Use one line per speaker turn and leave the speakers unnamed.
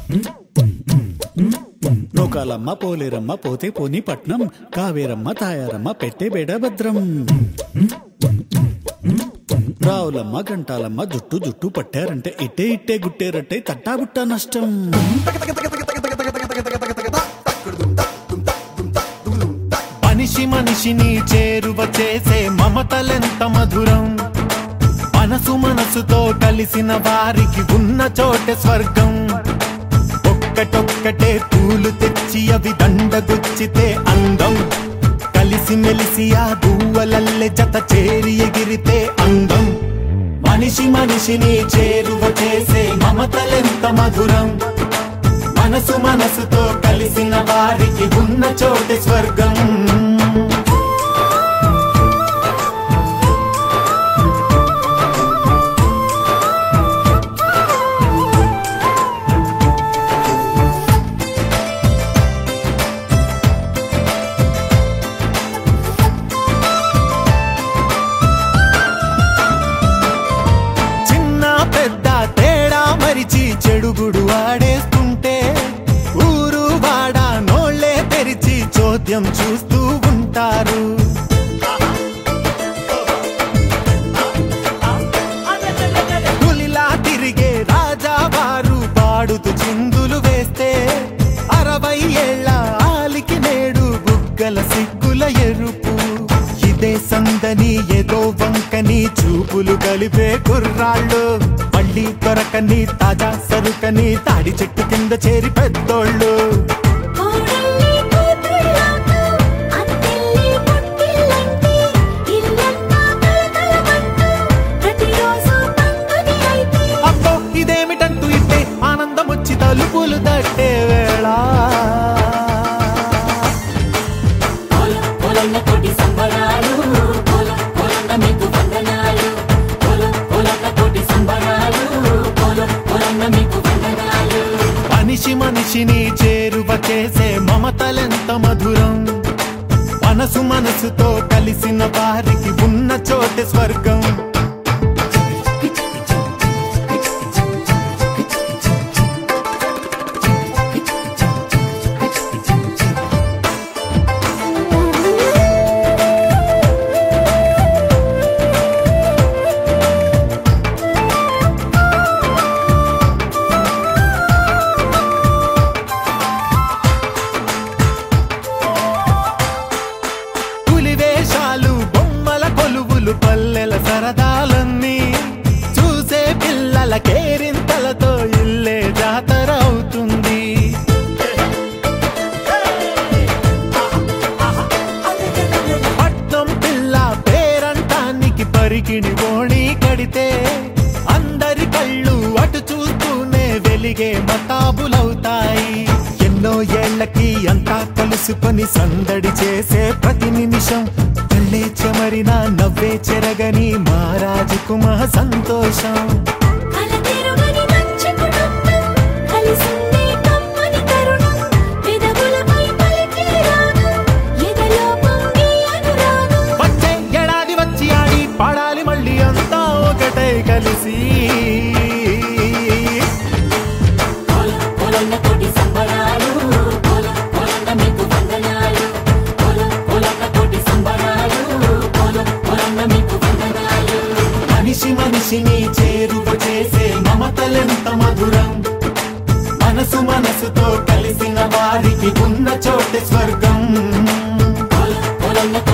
నూకాలమ్మ పోలేరమ్మ పోతే పోని పట్నం కావేరమ్మ తాయారమ్మ పెట్టే బేడ భద్రం రావులమ్మ గంటాలమ్మ జుట్టు జుట్టు పట్టారంటే ఇట్టే ఇట్టే గుట్టేరట్టే తట్టాబుట్ట నష్టం
మనిషి మనిషిని చేరువ చేసే మమతలెంత మధురం మనసు మనసుతో కలిసిన వారికి ఉన్న చోటే స్వర్గం ఒక్కటొక్కటే పూలు తెచ్చి అవి దండగుచ్చితే అందం కలిసి మెలిసి ఆ గువ్వలల్లె జత చేరి ఎగిరితే అందం మనిషి మనిషిని చేరువ చేసే మమతలెంత మధురం మనసు మనసుతో కలిసిన వారికి ఉన్న చోటి స్వర్గం చిన్న పెద్ద తేడా మరిచి చెడుగుడు ఆడేస్తుంటే ఊరు వాడ నోళ్ళే తెరిచి చోద్యం చూస్తూ ఉంటారు పులిలా తిరిగే రాజావారు పాడుతూ చిందులు వేస్తే అరవై ఏళ్ళ ఆలికి నేడు బుగ్గల సిగ్గుల ఎరుపు ఇదే సందని ఏదో వంకని చూపులు కలిపే కుర్రాళ్ళు మళ్ళీ దొరకని తాజా సరుకని తాడి చెట్టు కింద చేరి పెద్దోళ్ళు
కోడల్లి కూతుళ్ళాక అత్తిల్లి పుట్టిల్లంటే ఇల్లంతా కలకలమంటూ ప్రతిరోజు పండుగ అయితే
అబ్బో ఇదేమిటంటూ ఇట్టే ఆనందం వచ్చి తలుపులు తట్టే వేళ
పొలం పొలంన కోటి సంబరాలు పొలం పొలంన మీకు వందనాలు పొలం పొలంన కోటి సంబరాలు పొలం పొలంన మీకు వందనాలు
మనిషి మనిషిని చేరువ చేసే మమతలెంత మధురం మనసు మనసుతో కలిసిన వారికి ఉన్న చోటి స్వర్గం పులివేషాలు బొమ్మల కొలువులు పల్లెల సరదాలన్నీ చూసే పిల్లల కేరింతలతో ఇల్లే జాతర అవుతుంది పట్నం పిల్ల పేరంటానికి పరికిణి ఓణి కడితే అందరి కళ్ళు అటు చూస్తూనే వెలిగే మతాబులవుతాయి ఎన్నో ఏళ్లకి అంతా కలుసుకొని సందడి చేసే ప్రతి నిమిషం కళ్ళే చెమరిన నవ్వే చెరగని మహారాజుకు మహా సంతోషం
కలతిరుగని మంచి కుటుంబం కలిసిందే కమ్మని తరుణం పెదవులపై పలికే రాగం ఎదలో పొంగే అనురాగం
వచ్చే ఏడాది వచ్చి ఆడి పాడాలి మళ్ళీ అంతా ఒకటై కలిసి
పొలం పొలంన కోటి సంబరాలు పొలం పొలంన మీకు వందనాలు పొలం పొలంన కోటి సంబరాలు పొలం పొలంన మీకు వందనాలు
మనిషి మనిషిని చేరువ చేసే మమతలెంత మధురం మనసు మనసుతో కలిసిన వారికి ఉన్న చోటి స్వర్గం
పొలం పొలంన